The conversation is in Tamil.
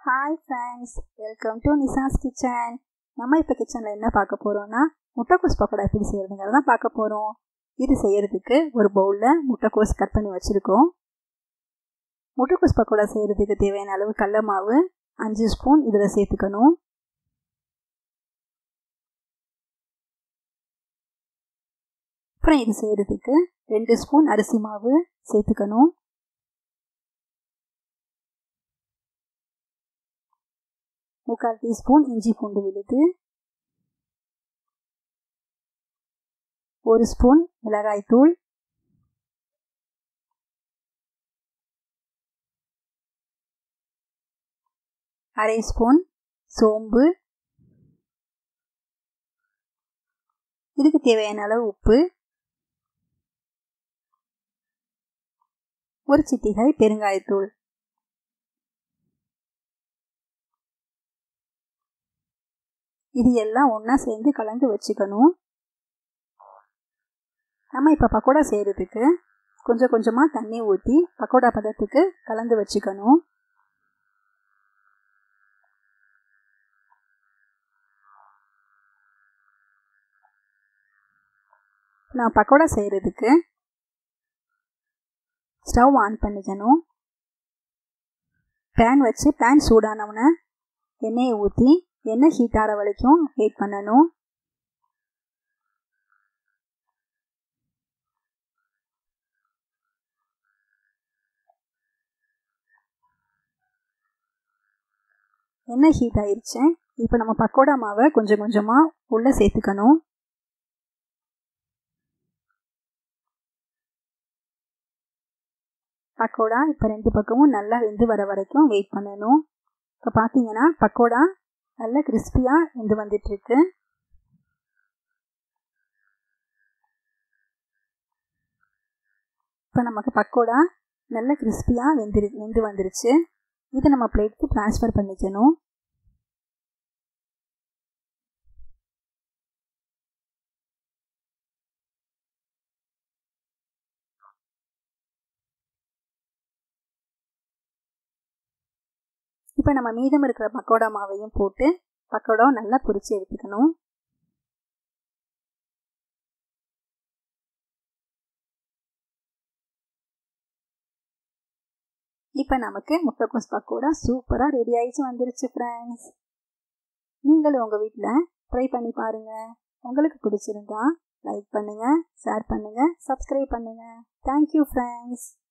hi friends welcome to Nisha's kitchen நம்ம இப்போ கிச்சனில் என்ன பார்க்க போகிறோம்னா முட்டைக்கோஸ் பக்கோடா எப்படி செய்யறதுங்கிறத தான் பார்க்க போகிறோம் இது செய்யறதுக்கு ஒரு பவுலில் முட்டைக்கோஸ் கட் பண்ணி வச்சுருக்கோம் முட்டைக்கோஸ் பக்கோடா செய்யறதுக்கு தேவையான அளவு கடல மாவு அஞ்சு ஸ்பூன் இதில் சேர்த்துக்கணும் அப்புறம் இது செய்யறதுக்கு ரெண்டு ஸ்பூன் அரிசி மாவு சேர்த்துக்கணும் முக்கால் டீஸ்பூன் இஞ்சி பூண்டு விழுது ஒரு ஸ்பூன் மிளகாய்த்தூள் அரை ஸ்பூன் சோம்பு இதுக்கு தேவையான அளவு உப்பு ஒரு சிட்டிகை பெருங்காயத்தூள் இது எல்லாம் ஒன்றா சேர்ந்து கலந்து வச்சுக்கணும் நம்ம இப்போ பக்கோடா செய்கிறதுக்கு கொஞ்சம் கொஞ்சமாக தண்ணி ஊற்றி பக்கோடா பதத்துக்கு கலந்து வச்சுக்கணும் நான் பக்கோடா செய்கிறதுக்கு ஸ்டவ் ஆன் பண்ணிக்கணும் பேன் வச்சு பேன் சூடானவுடனே எண்ணெயை ஊற்றி எண்ணெய் ஹீட் ஆகிற வரைக்கும் வெயிட் பண்ணணும் எண்ணெய் ஹீட் ஆயிடுச்சு இப்போ நம்ம பக்கோடா மாவை கொஞ்சம் கொஞ்சமாக உள்ளே சேர்த்துக்கணும் பக்கோடா இப்போ ரெண்டு பக்கமும் நல்லா வெந்து வர வரைக்கும் வெயிட் பண்ணணும் இப்போ பார்த்தீங்கன்னா பக்கோடா நல்ல கிறிஸ்பியாக வெந்து வந்துட்டுருக்கு இப்போ நமக்கு பக்கோடா நல்ல கிறிஸ்பியாக வெந்துரு வெந்து வந்துருச்சு இதை நம்ம பிளேட்டுக்கு ட்ரான்ஸ்ஃபர் பண்ணிக்கணும் இப்போ நம்ம மீதம் இருக்கிற பக்கோடா மாவையும் போட்டு பக்கோடா நல்லா பொரிச்சு எடுத்துக்கணும் இப்போ நமக்கு முட்டைக்கோஸ் பக்கோடா சூப்பராக ரெடி ஆகிடுச்சு வந்துருச்சு ஃப்ரெண்ட்ஸ் நீங்களும் உங்கள் வீட்டில் ட்ரை பண்ணி பாருங்கள் உங்களுக்கு பிடிச்சிருந்தா லைக் பண்ணுங்கள் ஷேர் பண்ணுங்கள் சப்ஸ்கிரைப் பண்ணுங்கள் தேங்க்யூ ஃப்ரெண்ட்ஸ்